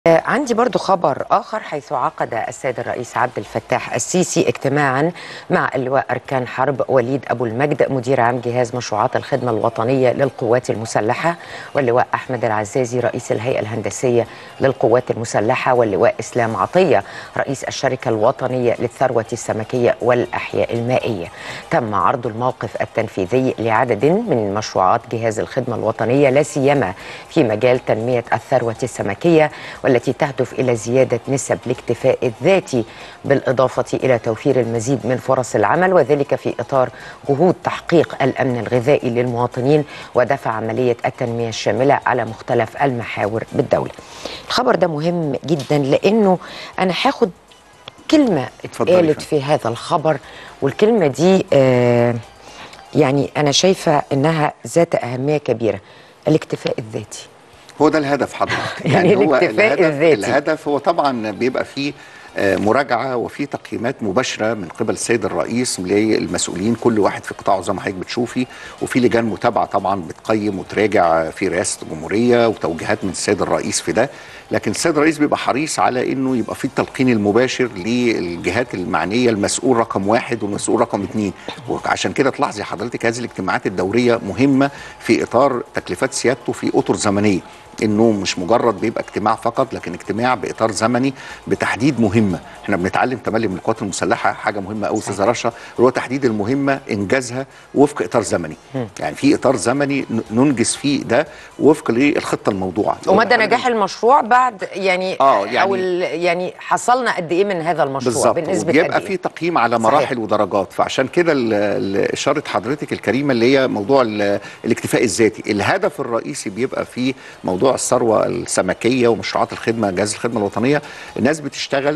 آه، عندي برضو خبر آخر حيث عقد السيد الرئيس عبد الفتاح السيسي اجتماعا مع اللواء أركان حرب وليد أبو المجد مدير عام جهاز مشروعات الخدمة الوطنية للقوات المسلحة واللواء أحمد العزازي رئيس الهيئة الهندسية للقوات المسلحة واللواء إسلام عطية رئيس الشركة الوطنية للثروة السمكية والأحياء المائية تم عرض الموقف التنفيذي لعدد من مشروعات جهاز الخدمة الوطنية لا سيما في مجال تنمية الثروة السمكية والتي تهدف إلى زيادة نسب الاكتفاء الذاتي بالإضافة إلى توفير المزيد من فرص العمل وذلك في إطار جهود تحقيق الأمن الغذائي للمواطنين ودفع عملية التنمية الشاملة على مختلف المحاور بالدولة الخبر ده مهم جدا لأنه أنا هاخد كلمة اتفضلي اتقالت فندم. في هذا الخبر والكلمة دي آه يعني أنا شايفة إنها ذات أهمية كبيرة الاكتفاء الذاتي هو ده الهدف حضرتك يعني هو الاكتفاء الهدف الذاتي. الهدف هو طبعا بيبقى فيه آه، مراجعه وفي تقييمات مباشره من قبل السيد الرئيس للمسؤولين كل واحد في قطاعه زي ما حضرتك بتشوفي وفي لجان متابعه طبعا بتقيم وتراجع في رئاسه الجمهوريه وتوجيهات من السيد الرئيس في ده لكن السيد الرئيس بيبقى حريص على انه يبقى في التلقين المباشر للجهات المعنيه المسؤول رقم واحد والمسؤول رقم اثنين وعشان كده تلاحظي حضرتك هذه الاجتماعات الدوريه مهمه في اطار تكليفات سيادته في اطر زمنيه انه مش مجرد بيبقى اجتماع فقط لكن اجتماع باطار زمني بتحديد مهمه احنا بنتعلم تملي من القوات المسلحه حاجه مهمه قوي استاذ رشا اللي هو تحديد المهمه انجازها وفق اطار زمني يعني في اطار زمني ن- ننجز فيه ده وفق للخطه الموضوعه ومدى نجاح المشروع بعد يعني آه، او يعني- ال- يعني حصلنا قد ايه من هذا المشروع بالظبط بنسبه بيبقى قد في ايه تقييم على صحيح. مراحل ودرجات فعشان كده ال- ال- اشاره حضرتك الكريمه اللي هي موضوع ال- الاكتفاء الذاتي الهدف الرئيسي بيبقى في موضوع الثروه السمكيه ومشروعات الخدمه جهاز الخدمه الوطنيه الناس بتشتغل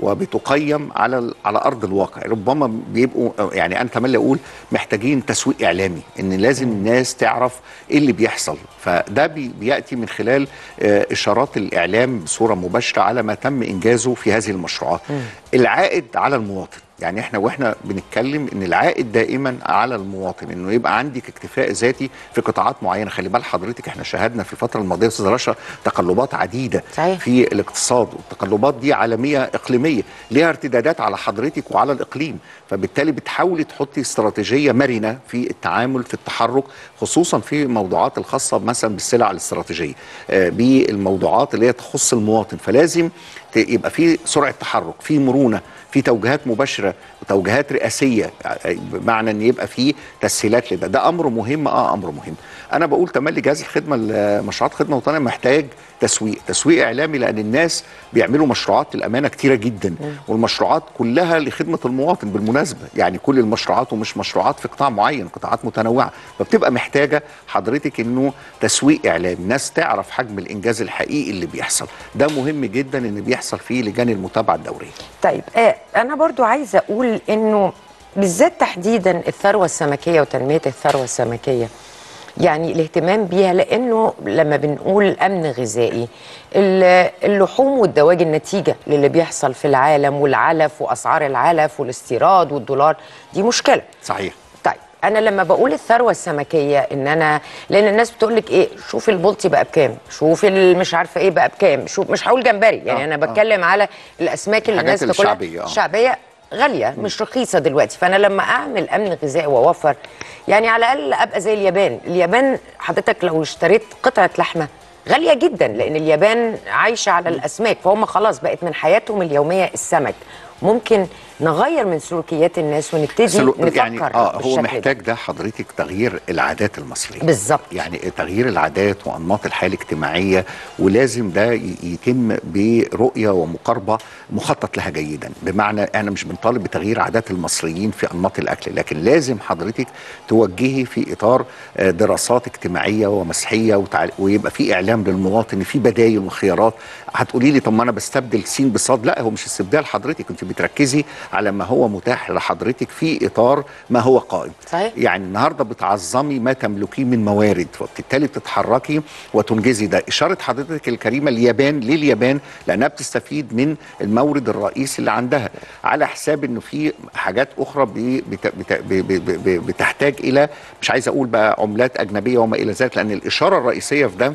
وبتقيم على ال- على ارض الواقع ربما بيبقوا يعني انا تملي اقول محتاجين تسويق اعلامي ان لازم الناس تعرف ايه اللي بيحصل فده بي بياتي من خلال آه، اشارات الاعلام بصوره مباشره على ما تم انجازه في هذه المشروعات العائد على المواطن يعني احنا واحنا بنتكلم ان العائد دائما على المواطن انه يبقى عندك اكتفاء ذاتي في قطاعات معينه خلي بال حضرتك احنا شاهدنا في الفتره الماضيه استاذ رشا تقلبات عديده صحيح. في الاقتصاد والتقلبات دي عالميه اقليميه ليها ارتدادات على حضرتك وعلى الاقليم فبالتالي بتحاولي تحطي استراتيجيه مرنه في التعامل في التحرك خصوصا في الموضوعات الخاصه مثلا بالسلع الاستراتيجيه آه، بالموضوعات اللي هي تخص المواطن فلازم ت- يبقى في سرعه تحرك في مرونه في توجيهات مباشره وتوجيهات رئاسيه آه، بمعنى ان يبقى في تسهيلات لده ده امر مهم اه امر مهم انا بقول تملي جهاز الخدمه مشروعات خدمه وطنيه محتاج تسويق تسويق اعلامي لان الناس بيعملوا مشروعات للامانه كتيره جدا والمشروعات كلها لخدمه المواطن بالمناسبه يعني كل المشروعات ومش مشروعات في قطاع معين قطاعات متنوعه فبتبقى محتاجه حضرتك انه تسويق اعلامي ناس تعرف حجم الانجاز الحقيقي اللي بيحصل ده مهم جدا ان بيحصل فيه لجان المتابعه الدوريه طيب آه انا برضو عايزه اقول انه بالذات تحديدا الثروه السمكيه وتنميه الثروه السمكيه يعني الاهتمام بيها لانه لما بنقول امن غذائي ال- اللحوم والدواجن نتيجه للي بيحصل في العالم والعلف واسعار العلف والاستيراد والدولار دي مشكله صحيح طيب انا لما بقول الثروه السمكيه ان انا لان الناس بتقول لك ايه شوف البلطي بقى بكام شوف ال- مش عارفه ايه بقى بكام شوف مش هقول جمبري يعني آه، انا آه. بتكلم على الاسماك اللي الحاجات الناس تاكلها الشعبية، آه. الشعبيه غاليه مش رخيصه دلوقتي فانا لما اعمل امن غذائي واوفر يعني على الاقل ابقى زي اليابان اليابان حضرتك لو اشتريت قطعه لحمه غاليه جدا لان اليابان عايشه على الاسماك فهم خلاص بقت من حياتهم اليوميه السمك ممكن نغير من سلوكيات الناس ونبتدي سلو- نفكر يعني اه هو بالشكل ده. محتاج ده حضرتك تغيير العادات المصريه بالظبط. يعني تغيير العادات وانماط الحياه الاجتماعيه ولازم ده ي- يتم برؤيه ومقاربه مخطط لها جيدا بمعنى احنا مش بنطالب بتغيير عادات المصريين في انماط الاكل لكن لازم حضرتك توجهي في اطار آه، دراسات اجتماعيه ومسيحيه وتع... ويبقى في اعلام للمواطن في بدايل وخيارات هتقولي لي طب ما انا بستبدل سين بصاد لا هو مش استبدال حضرتك انت بتركزي على ما هو متاح لحضرتك في اطار ما هو قائم صحيح. يعني النهارده بتعظمي ما تملكيه من موارد وبالتالي بتتحركي وتنجزي ده اشاره حضرتك الكريمه اليابان ليه اليابان لانها بتستفيد من المورد الرئيسي اللي عندها على حساب انه في حاجات اخرى بي- بت- بت- ب- ب- ب- بتحتاج الى مش عايز اقول بقى عملات اجنبيه وما الى ذلك لان الاشاره الرئيسيه في ده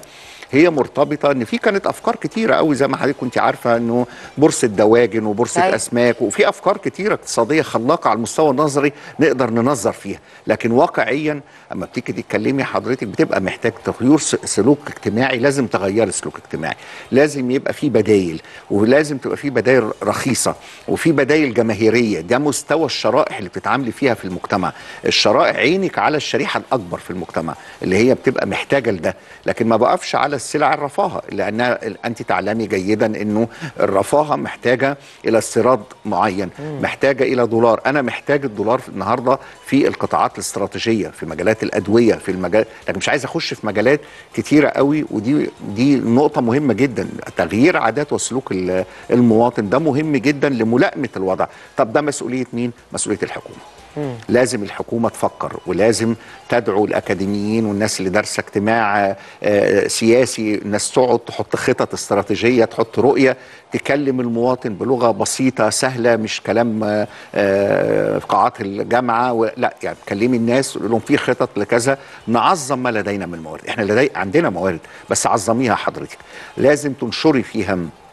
هي مرتبطه ان في كانت افكار كتيره قوي زي ما حضرتك كنت عارفه انه بورصه دواجن وبورصه أيوة. اسماك وفي افكار كتيره اقتصاديه خلاقه على المستوى النظري نقدر ننظر فيها لكن واقعيا اما بتيجي تتكلمي حضرتك بتبقى محتاج تغيير س- سلوك اجتماعي لازم تغيري سلوك اجتماعي لازم يبقى في بدايل ولازم تبقى في بدايل رخيصه وفي بدايل جماهيريه ده مستوى الشرائح اللي بتتعاملي فيها في المجتمع الشرائح عينك على الشريحه الاكبر في المجتمع اللي هي بتبقى محتاجه لده لكن ما بقفش على السلع الرفاهه لانها انت تعلمي جيدا انه الرفاهه محتاجه الى استيراد معين محتاجه الى دولار انا محتاج الدولار في النهارده في القطاعات الاستراتيجيه في مجالات الادويه في المجال لكن مش عايز اخش في مجالات كتيره قوي ودي دي نقطه مهمه جدا تغيير عادات وسلوك ال- المواطن ده مهم جدا لملائمه الوضع طب ده مسؤوليه مين مسؤوليه الحكومه لازم الحكومة تفكر ولازم تدعو الأكاديميين والناس اللي دارسة اجتماع آه، سياسي الناس تقعد تحط خطط استراتيجية تحط رؤية تكلم المواطن بلغة بسيطة سهلة مش كلام آه، آه، في قاعات الجامعة و- لا يعني تكلمي الناس تقول لهم في خطط لكذا نعظم ما لدينا من موارد احنا لدي عندنا موارد بس عظميها حضرتك لازم تنشري فيها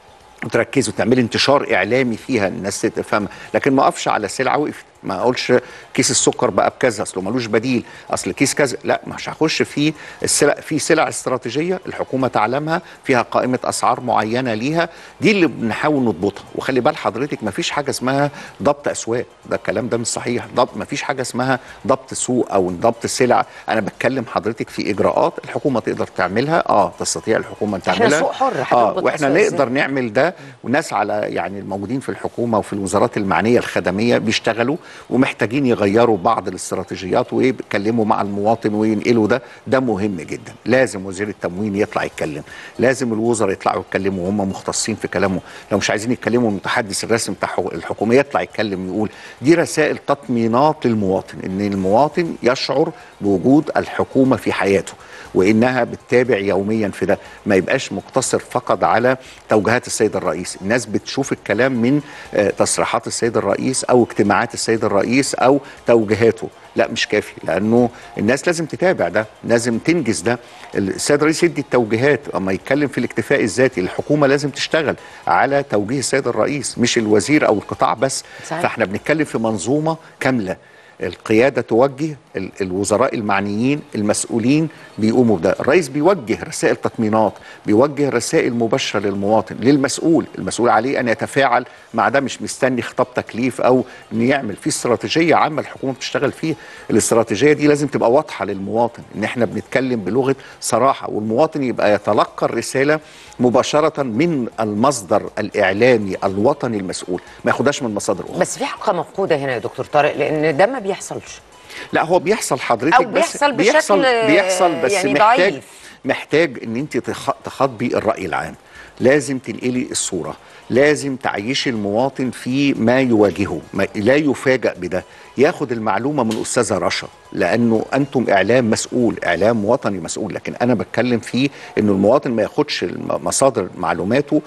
وتركزي وتعملي انتشار اعلامي فيها الناس تفهم لكن ما اقفش على سلعه وقفت ما اقولش كيس السكر بقى بكذا اصله ملوش بديل اصل كيس كذا لا مش هخش في السلع في سلع استراتيجيه الحكومه تعلمها فيها قائمه اسعار معينه ليها دي اللي بنحاول نضبطها وخلي بال حضرتك ما فيش حاجه اسمها ضبط اسواق ده الكلام ده مش صحيح ضبط ما فيش حاجه اسمها ضبط سوق او ضبط سلع انا بتكلم حضرتك في اجراءات الحكومه تقدر تعملها اه تستطيع الحكومه إحنا تعملها سوق حر، اه هتضبط واحنا أسواق إزاي؟ نقدر نعمل ده وناس على يعني الموجودين في الحكومه وفي الوزارات المعنيه الخدميه بيشتغلوا ومحتاجين يغيروا بعض الاستراتيجيات ويتكلموا مع المواطن وينقلوا ده ده مهم جدا لازم وزير التموين يطلع يتكلم لازم الوزراء يطلعوا يتكلموا وهم مختصين في كلامهم لو مش عايزين يتكلموا المتحدث الرسمي بتاع حقوق- الحكومه يطلع يتكلم يقول دي رسائل تطمينات للمواطن ان المواطن يشعر بوجود الحكومه في حياته وانها بتتابع يوميا في ده ما يبقاش مقتصر فقط على توجيهات السيد الرئيس الناس بتشوف الكلام من آه، تصريحات السيد الرئيس او اجتماعات السيد الرئيس او توجيهاته لا مش كافي لانه الناس لازم تتابع ده لازم تنجز ده السيد الرئيس يدي التوجيهات اما يتكلم في الاكتفاء الذاتي الحكومه لازم تشتغل على توجيه السيد الرئيس مش الوزير او القطاع بس صحيح. فاحنا بنتكلم في منظومه كامله القياده توجه ال- الوزراء المعنيين المسؤولين بيقوموا بده الرئيس بيوجه رسائل تطمينات بيوجه رسائل مباشره للمواطن للمسؤول المسؤول عليه ان يتفاعل مع ده مش مستني خطاب تكليف او ان يعمل في استراتيجيه عامه الحكومه بتشتغل فيها الاستراتيجيه دي لازم تبقى واضحه للمواطن ان احنا بنتكلم بلغه صراحه والمواطن يبقى يتلقى الرساله مباشره من المصدر الاعلامي الوطني المسؤول ما ياخدهاش من مصادر اخرى بس في حقيقه مفقوده هنا يا دكتور طارق لان ده ما بيحصلش لا هو بيحصل حضرتك أو بس بيحصل بيحصل بشكل، بيحصل بس يعني محتاج ضعيف. محتاج ان انت تخ- تخاطبي الراي العام لازم تنقلي الصوره لازم تعيشي المواطن في ما يواجهه ما لا يفاجأ بده ياخد المعلومه من استاذه رشا لانه انتم اعلام مسؤول اعلام وطني مسؤول لكن انا بتكلم في انه المواطن ما ياخدش الم- مصادر معلوماته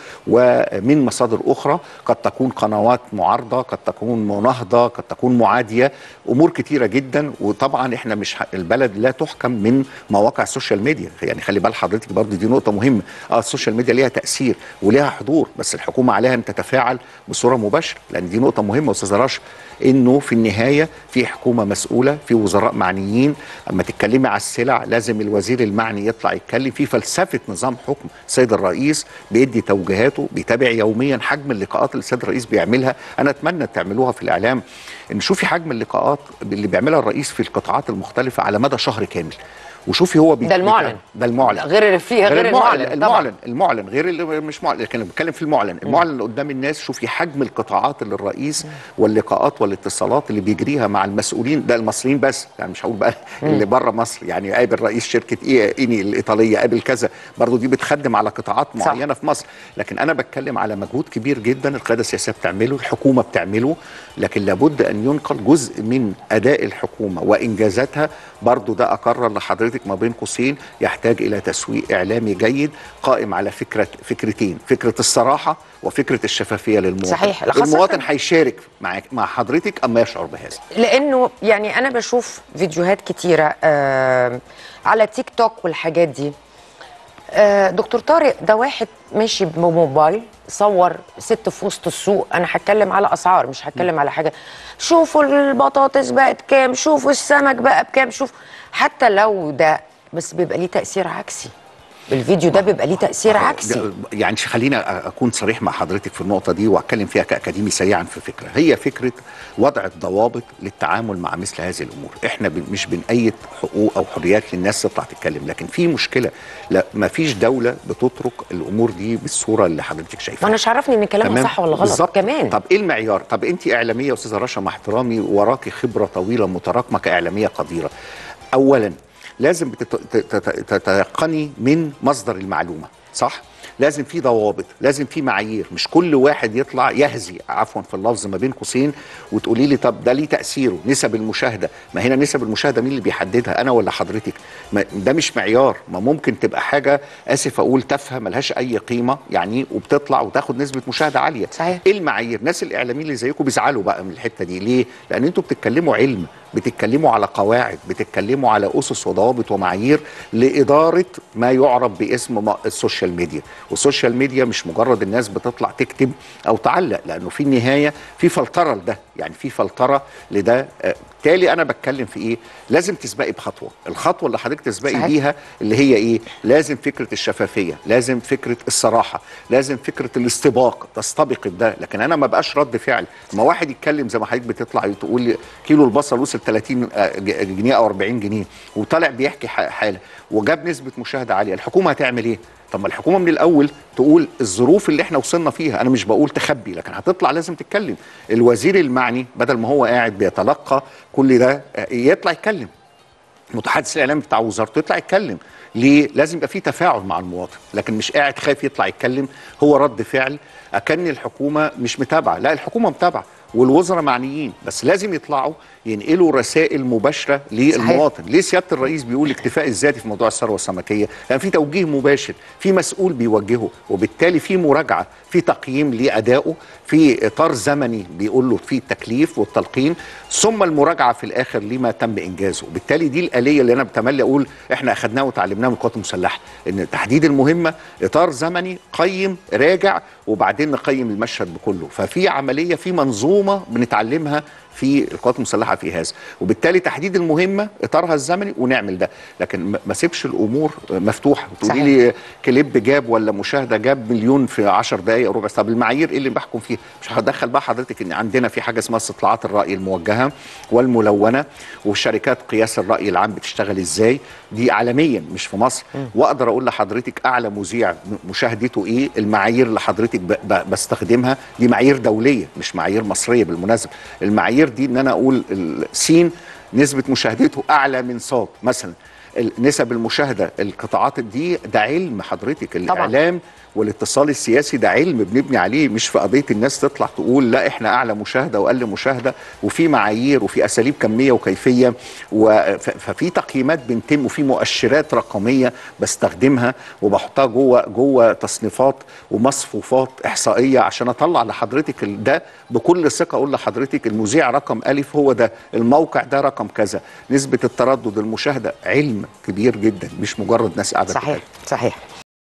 ومن مصادر اخرى قد تكون قنوات معارضه قد تكون مناهضه قد تكون معاديه امور كتيره جدا وطبعا احنا مش ح- البلد لا تحكم من مواقع السوشيال ميديا يعني خلي بال حضرتك برضه دي نقطه مهمه اه السوشيال ميديا ليها تاثير وليها حضور بس الحكومه عليها ان تتفاعل بصوره مباشره لان دي نقطه مهمه استاذه رشا انه في النهايه في حكومه مسؤوله في وزراء معنيين اما تتكلمي على السلع لازم الوزير المعني يطلع يتكلم في فلسفه نظام حكم السيد الرئيس بيدي توجيهاته بيتابع يوميا حجم اللقاءات اللي السيد الرئيس بيعملها انا اتمنى تعملوها في الاعلام ان شوفي حجم اللقاءات اللي بيعملها الرئيس في القطاعات المختلفه على مدى شهر كامل وشوفي هو بي ده المعلن. ده المعلن غير اللي فيه غير المعلن طبعاً. المعلن المعلن غير اللي مش معلن لكن أنا بتكلم في المعلن المعلن اللي قدام الناس شوفي حجم القطاعات اللي الرئيس واللقاءات والاتصالات اللي بيجريها مع المسؤولين ده المصريين بس يعني مش هقول بقى اللي بره مصر يعني قابل رئيس شركه ايه ايني الايطاليه قابل كذا برضو دي بتخدم على قطاعات صح. معينه في مصر لكن انا بتكلم على مجهود كبير جدا القياده السياسيه بتعمله الحكومه بتعمله لكن لابد ان ينقل جزء من اداء الحكومه وانجازاتها برضو ده اقرر لحضرتك ما بين قوسين يحتاج الى تسويق اعلامي جيد قائم على فكره فكرتين فكره الصراحه وفكره الشفافيه للمواطن صحيح، خاصة- المواطن هيشارك مع مع حضرتك اما يشعر بهذا لانه يعني انا بشوف فيديوهات كتيره آه على تيك توك والحاجات دي آه، دكتور طارق ده واحد ماشي بموبايل صور ست في وسط السوق انا هتكلم على اسعار مش هتكلم على حاجه شوفوا البطاطس بقت كام شوفوا السمك بقى بكام شوف حتى لو ده بس بيبقى ليه تاثير عكسي الفيديو ده بيبقى ليه تاثير عكسي يعني خلينا اكون صريح مع حضرتك في النقطه دي واتكلم فيها كاكاديمي سريعا في فكره هي فكره وضع الضوابط للتعامل مع مثل هذه الامور احنا بن- مش بنأيد حقوق او حريات للناس تطلع تتكلم لكن في مشكله لا ما فيش دوله بتترك الامور دي بالصوره اللي حضرتك شايفاها ما انا مش عرفني ان كلامها تمام؟ صح ولا غلط بالظبط. كمان طب ايه المعيار طب انت اعلاميه يا استاذه رشا مع احترامي وراكي خبره طويله متراكمه كاعلاميه قديره اولا لازم بتت- تت- تت- تتيقني من مصدر المعلومه صح لازم في ضوابط لازم في معايير مش كل واحد يطلع يهزي عفوا في اللفظ ما بين قوسين وتقولي لي طب ده ليه تاثيره نسب المشاهده ما هنا نسب المشاهده مين اللي بيحددها انا ولا حضرتك ما ده مش معيار ما ممكن تبقى حاجه اسف اقول تافهه ملهاش اي قيمه يعني وبتطلع وتاخد نسبه مشاهده عاليه صحيح. ايه المعايير ناس الاعلاميين اللي زيكم بيزعلوا بقى من الحته دي ليه لان انتوا بتتكلموا علم بتتكلموا على قواعد بتتكلموا على اسس وضوابط ومعايير لاداره ما يعرف باسم ما- السوشيال ميديا والسوشيال ميديا مش مجرد الناس بتطلع تكتب او تعلق لانه في النهايه في فلتره لده يعني في فلتره لده آه، بالتالي انا بتكلم في ايه لازم تسبقي بخطوه الخطوه اللي حضرتك تسبقي صحيح. بيها اللي هي ايه لازم فكره الشفافيه لازم فكره الصراحه لازم فكره الاستباق تستبق ده لكن انا ما بقاش رد فعل ما واحد يتكلم زي ما حضرتك بتطلع تقول لي كيلو البصل وصل 30 آه، ج- جنيه او 40 جنيه وطالع بيحكي ح- حاله وجاب نسبه مشاهده عاليه الحكومه هتعمل ايه طب ما الحكومه من الاول تقول الظروف اللي احنا وصلنا فيها انا مش بقول تخبي لكن هتطلع لازم تتكلم الوزير المعني بدل ما هو قاعد بيتلقى كل ده آه، يطلع يتكلم متحدث الاعلام بتاع وزارته يطلع يتكلم ليه لازم يبقى في تفاعل مع المواطن لكن مش قاعد خايف يطلع يتكلم هو رد فعل اكن الحكومه مش متابعه لا الحكومه متابعه والوزراء معنيين بس لازم يطلعوا ينقلوا رسائل مباشره للمواطن ليه سياده الرئيس بيقول الاكتفاء الذاتي في موضوع الثروه السمكيه لان في توجيه مباشر في مسؤول بيوجهه وبالتالي في مراجعه في تقييم لادائه في اطار زمني بيقول له في التكليف والتلقين ثم المراجعه في الاخر لما تم انجازه وبالتالي دي الاليه اللي انا بتملي اقول احنا اخذناها وتعلمناها من القوات المسلحه ان تحديد المهمه اطار زمني قيم راجع وبعدين نقيم المشهد بكله ففي عمليه في منظومه بنتعلمها في القوات المسلحه في هذا وبالتالي تحديد المهمه اطارها الزمني ونعمل ده لكن ما- ما سيبش الامور مفتوحه تقولي صحيح. لي كليب جاب ولا مشاهده جاب مليون في 10 دقائق ربع ساعه طب المعايير ايه اللي بحكم فيها مش هدخل بقى حضرتك ان عندنا في حاجه اسمها استطلاعات الراي الموجهه والملونه وشركات قياس الراي العام بتشتغل ازاي دي عالميا مش في مصر واقدر اقول لحضرتك اعلى مذيع م- مشاهدته ايه المعايير اللي حضرتك ب- ب- بستخدمها دي معايير دوليه مش معايير مصريه بالمناسبه المعايير دي ان انا اقول ال- سين نسبه مشاهدته اعلى من صاد مثلا ال- نسب المشاهده القطاعات دي ده علم حضرتك الاعلام والاتصال السياسي ده علم بنبني عليه مش في قضيه الناس تطلع تقول لا احنا اعلى مشاهده واقل مشاهده وفي معايير وفي اساليب كميه وكيفيه وف- ففي تقييمات بنتم وفي مؤشرات رقميه بستخدمها وبحطها جوه جوه تصنيفات ومصفوفات احصائيه عشان اطلع لحضرتك ال- ده بكل ثقه اقول لحضرتك المذيع رقم الف هو ده الموقع ده رقم كذا نسبه التردد المشاهده علم كبير جدا مش مجرد ناس قاعده صحيح بتتكلم. صحيح